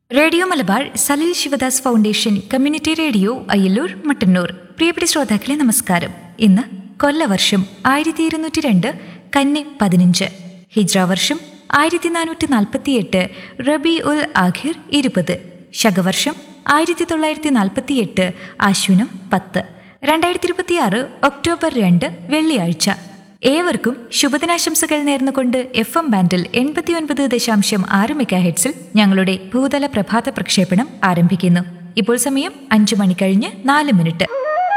radio Malabar Salil Sivadas foundation community radio Ayyallur Mattannur പ്രിയപ്പെട്ട ശ്രോതാക്കളെ നമസ്കാരം ഇന്ന് കൊല്ലവർഷം ആയിരത്തി ഇരുന്നൂറ്റി രണ്ട് കന്നി പതിനഞ്ച് ഹിജ്ര വർഷം ആയിരത്തി നാനൂറ്റി നാൽപ്പത്തിയെട്ട് റബി ഉൽ ആഖിർ ഇരുപത് ശകവർഷം ആയിരത്തി തൊള്ളായിരത്തി നാൽപ്പത്തിയെട്ട് ആശ്വിനം പത്ത് രണ്ടായിരത്തി ഇരുപത്തിയാറ് ഒക്ടോബർ രണ്ട് വെള്ളിയാഴ്ച ഏവർക്കും ശുഭദിനാശംസകൾ നേർന്നുകൊണ്ട് എഫ് എം ബാൻഡിൽ എൺപത്തിയൊൻപത് ദശാംശം ആറ് മെഗാ ഹെഡ്സിൽ ഞങ്ങളുടെ ഭൂതല പ്രഭാത പ്രക്ഷേപണം ആരംഭിക്കുന്നു ഇപ്പോൾ സമയം അഞ്ചു മണി കഴിഞ്ഞ് നാല് മിനിറ്റ്